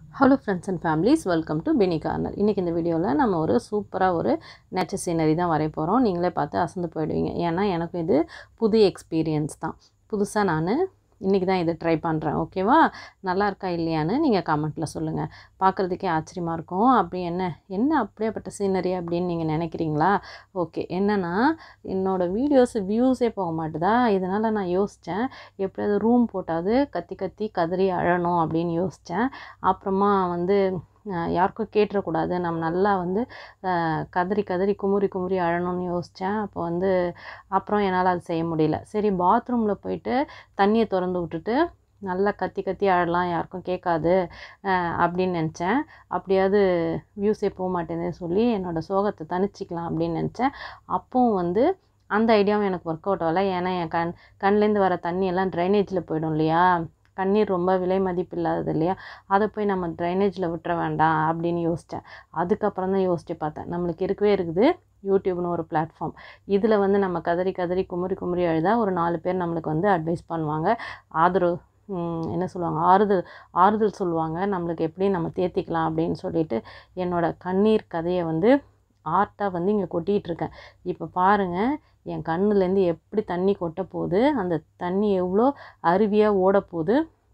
hello friends and families welcome to Penny corner இன்றைக்கி இந்த வீடியோவில் நம்ம ஒரு சூப்பராக ஒரு நேச்சர் சீனரி தான் வரைய போகிறோம் நீங்களே பார்த்து அசந்து போயிடுவீங்க ஏன்னா எனக்கும் இது புது எக்ஸ்பீரியன்ஸ் தான் புதுசாக நான் இன்றைக்கி தான் இதை ட்ரை பண்ணுறேன் ஓகேவா நல்லா இருக்கா இல்லையான்னு நீங்கள் கமெண்ட்டில் சொல்லுங்கள் பார்க்குறதுக்கே ஆச்சரியமாக இருக்கும் அப்படி என்ன என்ன அப்படியேப்பட்ட சீனரி அப்படின்னு நீங்கள் நினைக்கிறீங்களா ஓகே என்னென்னா என்னோடய வீடியோஸ் வியூஸே போக மாட்டுதா இதனால் நான் யோசித்தேன் எப்படியாவது ரூம் போட்டாவது கத்தி கத்தி கதறி அழணும் அப்படின்னு யோசித்தேன் அப்புறமா வந்து அஹ், யாருக்கும் கேட்டுறக்கூடாது நம்ம நல்லா வந்து அஹ், கதறி கதறி குமுறி குமுறி அழணும்னு யோசித்தேன் அப்போ வந்து அப்புறம் என்னால் அது செய்ய முடியல சரி பாத்ரூமில் போயிட்டு தண்ணியை திறந்து விட்டுட்டு நல்லா கத்தி கத்தி அழலாம் யாருக்கும் கேட்காது அஹ், அப்படின்னு நினச்சேன் அப்படியாவது வியூஸே போக மாட்டேங்குதுன்னு சொல்லி என்னோடய சோகத்தை தணிச்சிக்கலாம் அப்படின்னு நினச்சேன் அப்பவும் வந்து அந்த ஐடியாவும் எனக்கு ஒர்க் அவுட் ஆகலை ஏன்னா என் கண் கண்லேருந்து வர தண்ணி எல்லாம் ட்ரைனேஜில் போயிடும் இல்லையா கண்ணீர் ரொம்ப விலை மதிப்பு இல்லாதது இல்லையா அதை போய் நம்ம ட்ரைனேஜில் விட்டுற வேண்டாம் அப்படின்னு யோசித்தேன் அதுக்கப்புறம் தான் யோசித்து பார்த்தேன் நம்மளுக்கு இருக்கவே இருக்குது யூடியூப்னு ஒரு பிளாட்ஃபார்ம் இதில் வந்து நம்ம கதறி கதறி குமுறி குமுறி அழுதா ஒரு நாலு பேர் நம்மளுக்கு வந்து அட்வைஸ் பண்ணுவாங்க ஆதரவு ம், என்ன சொல்லுவாங்க ஆறுதல் ஆறுதல் சொல்லுவாங்க நம்மளுக்கு எப்படி நம்ம தேத்திக்கலாம் அப்படின்னு சொல்லிட்டு என்னோட கண்ணீர் கதையை வந்து ஆர்ட்டாக வந்து இங்கே கொட்டிகிட்டு இருக்கேன் இப்போ பாருங்கள் என் கண்ணுலேருந்து எப்படி தண்ணி கொட்ட போகுது அந்த தண்ணி எவ்வளோ அருவியாக ஓட போகுது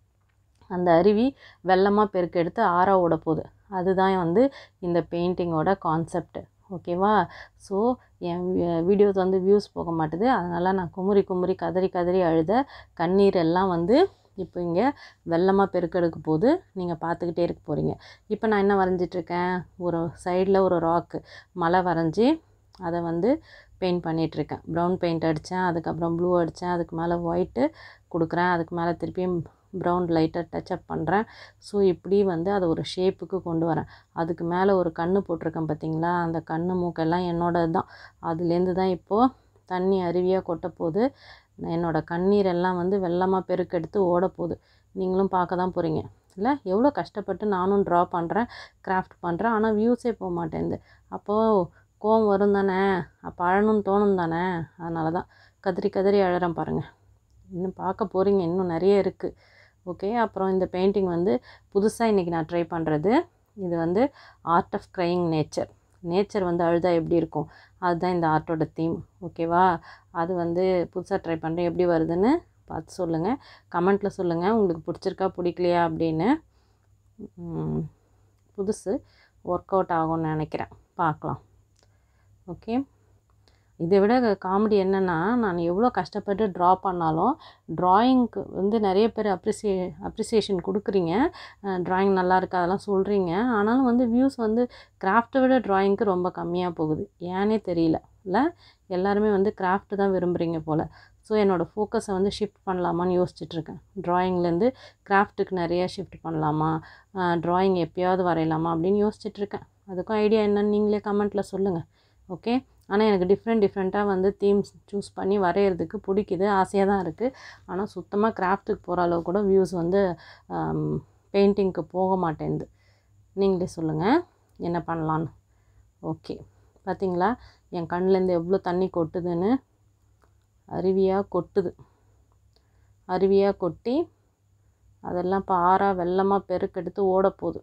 அந்த அருவி வெள்ளமாக பெருக்கெடுத்து ஆறா ஓட போகுது அதுதான் வந்து இந்த பெயிண்டிங்கோட கான்செப்ட் ஓகேவா ஸோ என் வீடியோஸ் வந்து வியூஸ் போக மாட்டுது அதனால் நான் குமுறி குமுறி கதறி கதறி அழுத கண்ணீர் எல்லாம் வந்து இப்போ இங்கே வெள்ளமாக பெருக்கெடுக்க போகுது நீங்கள் பார்த்துக்கிட்டே இருக்க போகிறீங்க இப்போ நான் என்ன வரைஞ்சிட்ருக்கேன் ஒரு சைடில் ஒரு ராக்கு மலை வரைஞ்சி அதை வந்து பெயிண்ட் பண்ணிகிட்ருக்கேன் ப்ரௌன் பெயிண்ட் அடித்தேன் அதுக்கப்புறம் ப்ளூ அடித்தேன் அதுக்கு மேலே ஒயிட்டு கொடுக்குறேன் அதுக்கு மேலே திருப்பியும் ப்ரௌன் லைட்டாக டச்சப் பண்ணுறேன் ஸோ இப்படி வந்து அதை ஒரு ஷேப்புக்கு கொண்டு வரேன் அதுக்கு மேலே ஒரு கண்ணு போட்டிருக்கேன் பார்த்தீங்களா அந்த கண்ணு மூக்கெல்லாம் என்னோடது தான் அதுலேருந்து தான் இப்போது தண்ணி அருவியாக கொட்ட போகுது என்னோட கண்ணீர் எல்லாம் வந்து வெள்ளமாக பெருக்கெடுத்து ஓட போகுது நீங்களும் பார்க்க தான் போகிறீங்க இல்லை எவ்வளோ கஷ்டப்பட்டு நானும் ட்ரா பண்ணுறேன் கிராஃப்ட் பண்ணுறேன் ஆனால் வியூஸே போக மாட்டேங்குது அப்போது கோவம் வரும் தானே அப்போ அழணும்னு தோணும் தானே அதனால தான் கதறி கதறி அழறேன் பாருங்கள் இன்னும் பார்க்க போகிறீங்க இன்னும் நிறைய இருக்குது ஓகே அப்புறம் இந்த பெயிண்டிங் வந்து புதுசாக இன்றைக்கி நான் ட்ரை பண்ணுறது இது வந்து art of crying nature nature வந்து அழுதா எப்படி இருக்கும் அதுதான் இந்த ஆர்ட்டோட தீம் ஓகேவா அது வந்து புதுசாக ட்ரை பண்ணுறேன் எப்படி வருதுன்னு பார்த்து சொல்லுங்கள் கமெண்ட்டில் சொல்லுங்கள் உங்களுக்கு பிடிச்சிருக்கா பிடிக்கலையா அப்படின்னு ம், புதுசு ஒர்க் அவுட் ஆகும்னு நினைக்கிறேன் பார்க்கலாம் ஓகே இதை விட காமெடி என்னென்னா நான் எவ்வளோ கஷ்டப்பட்டு ட்ரா பண்ணாலும் ட்ராயிங்க்கு வந்து நிறைய பேர் அப்ரிசியே அப்ரிசியேஷன் கொடுக்குறீங்க ட்ராயிங் நல்லா இருக்கு அதெல்லாம் சொல்கிறீங்க ஆனாலும் வந்து வியூஸ் வந்து கிராஃப்ட்டை விட ட்ராயிங்க்கு ரொம்ப கம்மியாக போகுது ஏன்னே தெரியல இல்லை எல்லாருமே வந்து கிராஃப்ட் தான் விரும்புகிறீங்க போல் ஸோ என்னோடய ஃபோக்கஸை வந்து ஷிஃப்ட் பண்ணலாமான்னு யோசிச்சுட்ருக்கேன் ட்ராயிங்லேருந்து கிராஃப்ட்டுக்கு நிறைய ஷிஃப்ட் பண்ணலாமா ட்ராயிங் எப்பயாவது வரையலாமா அப்படின்னு யோசிச்சுட்ருக்கேன் அதுக்கும் ஐடியா என்னன்னு நீங்களே கமெண்ட்டில் சொல்லுங்கள் ஓகே ஆனால் எனக்கு டிஃப்ரெண்ட் டிஃப்ரெண்ட்டாக வந்து தீம்ஸ் சூஸ் பண்ணி வரைகிறதுக்கு பிடிக்குது ஆசையாக தான் இருக்குது ஆனால் சுத்தமாக கிராஃப்ட்டுக்கு போகிற அளவு கூட வியூஸ் வந்து பெயிண்டிங்க்கு போக மாட்டேங்குது நீங்களே சொல்லுங்கள் என்ன பண்ணலான்னு ஓகே பார்த்தீங்களா என் கண்ணுலேருந்து எவ்வளோ தண்ணி கொட்டுதுன்னு அருவியாக கொட்டுது அருவியாக கொட்டி அதெல்லாம் இப்போ ஆறா வெள்ளமாக பெருக்கெடுத்து ஓட போகுது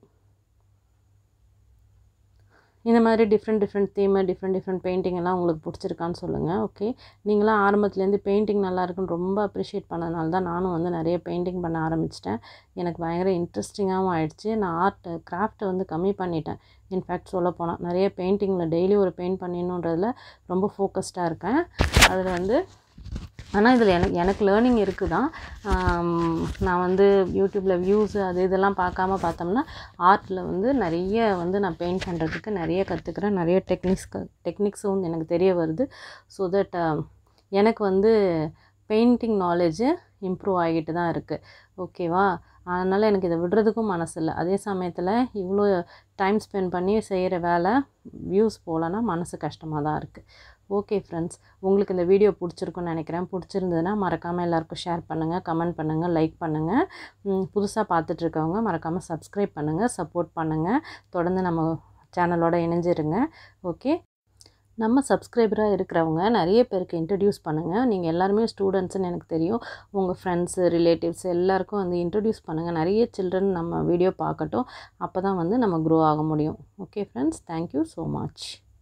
இந்த மாதிரி different different theme different different painting எல்லாம் உங்களுக்கு பிடிச்சிருக்கான்னு சொல்லுங்கள் ஓகே நீங்களாம் ஆரம்பத்துலேருந்து பெயிண்டிங் நல்லா இருக்குன்னு ரொம்ப அப்ரிஷியேட் பண்ணதுனால தான் நானும் வந்து நிறைய பெயிண்டிங் பண்ண ஆரம்பிச்சிட்டேன் எனக்கு பயங்கர இன்ட்ரெஸ்டிங்காகவும் ஆயிடுச்சு நான் ஆர்ட் கிராஃப்ட்டை வந்து கம்மி பண்ணிட்டேன் இன்ஃபேக்ட் சொல்ல போனால் நிறைய பெயிண்டிங்கில் டெய்லி ஒரு பெயிண்ட் பண்ணிடணுன்றதுல ரொம்ப ஃபோக்கஸ்டாக இருக்கேன் அதில் வந்து ஆனால் இதில் எனக்கு எனக்கு லேர்னிங் இருக்குது தான் நான் வந்து யூடியூப்பில் வியூஸு அது இதெல்லாம் பார்க்காம பார்த்தோம்னா ஆர்ட்டில் வந்து நிறைய வந்து நான் பெயிண்ட் பண்ணுறதுக்கு நிறைய கற்றுக்குறேன் நிறைய டெக்னிக்ஸ் க டெக்னிக்ஸும் வந்து எனக்கு தெரிய வருது ஸோ தட் எனக்கு வந்து பெயிண்டிங் நாலேஜு இம்ப்ரூவ் ஆகிட்டு தான் இருக்குது ஓகேவா அதனால் எனக்கு இதை விடுறதுக்கும் மனசு இல்லை அதே சமயத்தில் இவ்வளோ டைம் ஸ்பெண்ட் பண்ணி செய்கிற வேலை வியூஸ் போகலன்னா மனசு கஷ்டமாக தான் இருக்குது ஓகே ஃப்ரெண்ட்ஸ் உங்களுக்கு இந்த வீடியோ பிடிச்சிருக்குன்னு நினைக்கிறேன் பிடிச்சிருந்ததுன்னா மறக்காமல் எல்லாருக்கும் ஷேர் பண்ணுங்கள் கமெண்ட் பண்ணுங்கள் லைக் பண்ணுங்கள் புதுசாக பார்த்துட்ருக்கவங்க மறக்காமல் சப்ஸ்கிரைப் பண்ணுங்கள் சப்போர்ட் பண்ணுங்கள் தொடர்ந்து நம்ம சேனலோட இணைஞ்சிருங்க ஓகே நம்ம சப்ஸ்கிரைபராக இருக்கிறவங்க நிறைய பேருக்கு இன்ட்ரடியூஸ் பண்ணுங்கள் நீங்கள் எல்லாருமே ஸ்டூடெண்ட்ஸ்னு எனக்கு தெரியும் உங்கள் ஃப்ரெண்ட்ஸு ரிலேட்டிவ்ஸ் எல்லாருக்கும் வந்து இன்ட்ரடியூஸ் பண்ணுங்கள் நிறைய சில்ட்ரன் நம்ம வீடியோ பார்க்கட்டும் அப்போ தான் வந்து நம்ம க்ரோ ஆக முடியும் okay friends thank you so much